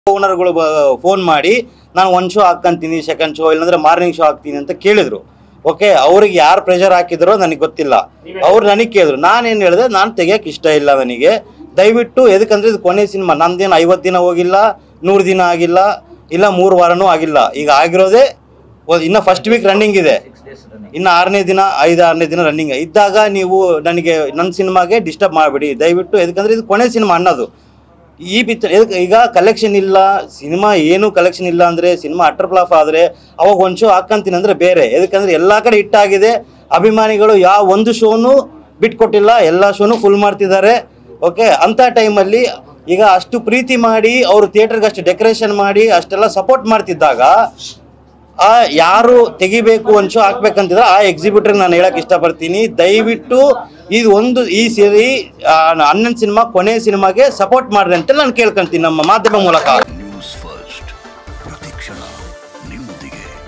ಓನರ್ಗಳು phone ಮಾಡಿ ನಾನು ಒಂದು ಶೋ ಹಾಕ್ಕಂತೀನಿ ಸೆಕೆಂಡ್ ಶೋ ಇಲ್ಲಾಂದ್ರೆ ಮಾರ್ನಿಂಗ್ ಶೋ ಹಾಕ್ತೀನಿ ಅಂತ ಕೇಳಿದ್ರು ಓಕೆ ಅವ್ರಿಗೆ ಯಾರು ಪ್ರೆಷರ್ ಹಾಕಿದ್ರೋ ನನಗೆ ಗೊತ್ತಿಲ್ಲ ಅವ್ರು ನನಗೆ ಕೇಳಿದ್ರು ನಾನೇನು ಹೇಳಿದೆ ನಾನು ತೆಗಿಯಕ್ಕೆ ಇಷ್ಟ ಇಲ್ಲ ನನಗೆ ದಯವಿಟ್ಟು ಎದಕ್ಕಂದ್ರೆ ಇದು ಕೊನೆ ಸಿನಿಮಾ ನಂದೇನು ಐವತ್ತು ದಿನ ಹೋಗಿಲ್ಲ ನೂರು ದಿನ ಆಗಿಲ್ಲ ಇಲ್ಲ ಮೂರು ವಾರನೂ ಆಗಿಲ್ಲ ಈಗ ಆಗಿರೋದೇ ಒಂದ್- ಇನ್ನ ಫಸ್ಟ್ ವೀಕ್ ರನ್ನಿಂಗ್ ಇದೆ ಇನ್ನು ಆರನೇ ದಿನ ಐದು ಆರನೇ ದಿನ ರನ್ನಿಂಗ್ ಇದ್ದಾಗ ನೀವು ನನಗೆ ನನ್ನ ಸಿನಿಮಾಗೆ ಡಿಸ್ಟರ್ಬ್ ಮಾಡಬೇಡಿ ದಯವಿಟ್ಟು ಎದಕ್ಕಂದ್ರೆ ಇದು ಕೊನೆ ಸಿನಿಮಾ ಅನ್ನೋದು ಈ ಪಿಕ್ಚರ್ ಈಗ ಕಲೆಕ್ಷನ್ ಇಲ್ಲ ಸಿನಿಮಾ ಏನು ಕಲೆಕ್ಷನ್ ಇಲ್ಲ ಅಂದ್ರೆ ಸಿನಿಮಾ ಅಟರ್ ಫ್ಲಾಪ್ ಆದ್ರೆ ಅವಾಗ ಒಂದು ಶೋ ಹಾಕಂತೀನಿ ಅಂದ್ರೆ ಬೇರೆ ಎದಕ್ಕಂದ್ರೆ ಎಲ್ಲಾ ಕಡೆ ಹಿಟ್ಟಾಗಿದೆ ಅಭಿಮಾನಿಗಳು ಯಾವ ಒಂದು ಶೋನು ಬಿಟ್ಕೊಟ್ಟಿಲ್ಲ ಎಲ್ಲ ಶೋನು ಫುಲ್ ಮಾಡ್ತಿದ್ದಾರೆ ಓಕೆ ಅಂತ ಟೈಮಲ್ಲಿ ಈಗ ಅಷ್ಟು ಪ್ರೀತಿ ಮಾಡಿ ಅವರು ಥಿಯೇಟರ್ಗೆ ಅಷ್ಟು ಡೆಕೋರೇಷನ್ ಮಾಡಿ ಅಷ್ಟೆಲ್ಲ ಸಪೋರ್ಟ್ ಮಾಡ್ತಿದ್ದಾಗ ಆ ಯಾರು ತೆಗಿಬೇಕು ಒಂದು ಶೋ ಹಾಕ್ಬೇಕಂತಿದ್ರೆ ಆ ಎಕ್ಸಿಬಿಟರ್ ನಾನು ಹೇಳಕ್ ಇಷ್ಟಪಡ್ತೀನಿ ದಯವಿಟ್ಟು ಇದು ಒಂದು ಈ ಸೇರಿ ಅಣ್ಣನ ಸಿನಿಮಾ ಕೊನೆ ಸಿನಿಮಾಗೆ ಸಪೋರ್ಟ್ ಮಾಡ್ರಿ ಅಂತ ನಾನು ಕೇಳ್ಕೊಂತೀನಿ ನಮ್ಮ ಮಾಧ್ಯಮ ಮೂಲಕ ನ್ಯೂಸ್ ಫಸ್ಟ್ ಪ್ರತಿಕ್ಷಣ ನಿಮ್ಮೊಂದಿಗೆ